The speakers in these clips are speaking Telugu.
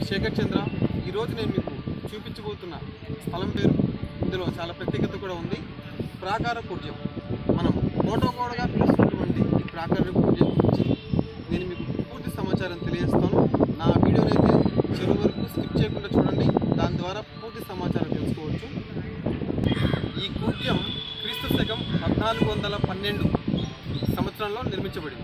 శేఖర్ చంద్ర ఈరోజు నేను మీకు చూపించబోతున్న స్థలం పేరు ఇందులో చాలా ప్రత్యేకత కూడా ఉంది ప్రాకార పూజ్యం మనం కోటోకోడగా పిలుస్తున్నటువంటి ఈ ప్రాకార పూజ్యం గురించి నేను మీకు పూర్తి సమాచారం తెలియజేస్తాను నా వీడియోని అయితే చివరి వరకు స్కిప్ చేయకుండా చూడండి దాని ద్వారా పూర్తి సమాచారం తెలుసుకోవచ్చు ఈ కూర్జం క్రీస్తు శకం పద్నాలుగు వందల పన్నెండు సంవత్సరంలో నిర్మించబడింది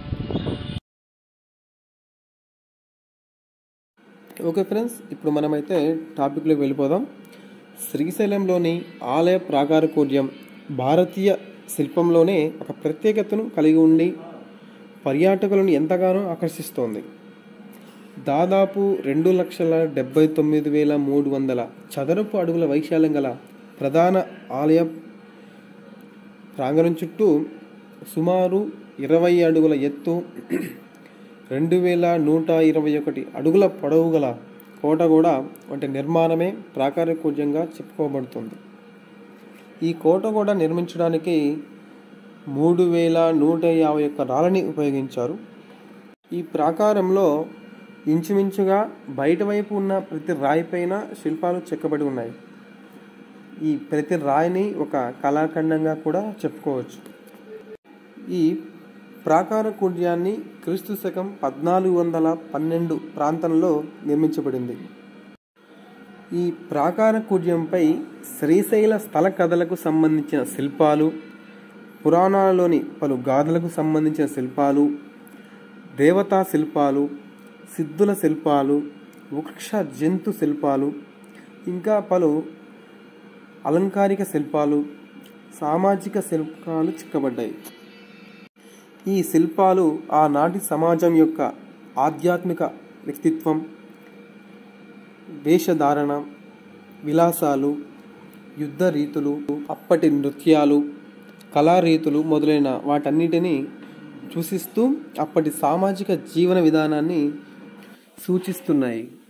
ఓకే ఫ్రెండ్స్ ఇప్పుడు మనమైతే టాపిక్లోకి వెళ్ళిపోదాం శ్రీశైలంలోని ఆలయ ప్రాకార కూర్యం భారతీయ శిల్పంలోనే ఒక ప్రత్యేకతను కలిగి ఉండి పర్యాటకులను ఎంతగానో ఆకర్షిస్తోంది దాదాపు రెండు లక్షల డెబ్బై తొమ్మిది వేల మూడు వందల చదరపు అడుగుల వైశాల్యం గల ప్రధాన ఆలయ ప్రాంగణం చుట్టూ సుమారు ఇరవై అడుగుల ఎత్తు రెండు వేల నూట ఇరవై ఒకటి అడుగుల పొడవు గల కోట కూడా వంటి నిర్మాణమే ప్రాకార కూజ్యంగా చెప్పుకోబడుతుంది ఈ కోట కూడా నిర్మించడానికి మూడు వేల నూట యాభై ఒక్క రాళ్ళని ఉపయోగించారు ఈ ప్రాకారంలో ఇంచుమించుగా బయట వైపు ఉన్న ప్రతి రాయిపైన శిల్పాలు చెక్కబడి ఉన్నాయి ఈ ప్రతి రాయిని ఒక కళాఖండంగా కూడా చెప్పుకోవచ్చు ఈ ప్రాకార కుడ్యాన్ని క్రీస్తు శకం పద్నాలుగు వందల పన్నెండు ప్రాంతంలో నిర్మించబడింది ఈ ప్రాకార కుడ్యంపై శ్రీశైల స్థల కథలకు సంబంధించిన శిల్పాలు పురాణాలలోని పలు గాథలకు సంబంధించిన శిల్పాలు దేవతా శిల్పాలు సిద్ధుల శిల్పాలు వృక్ష జంతు శిల్పాలు ఇంకా పలు అలంకారిక శిల్పాలు సామాజిక శిల్పాలు చిక్కబడ్డాయి ఈ శిల్పాలు ఆనాటి సమాజం యొక్క ఆధ్యాత్మిక వ్యక్తిత్వం వేషధారణ విలాసాలు యుద్ధ రీతులు అప్పటి నృత్యాలు కళారీతులు మొదలైన వాటన్నిటినీ సూచిస్తూ అప్పటి సామాజిక జీవన విధానాన్ని సూచిస్తున్నాయి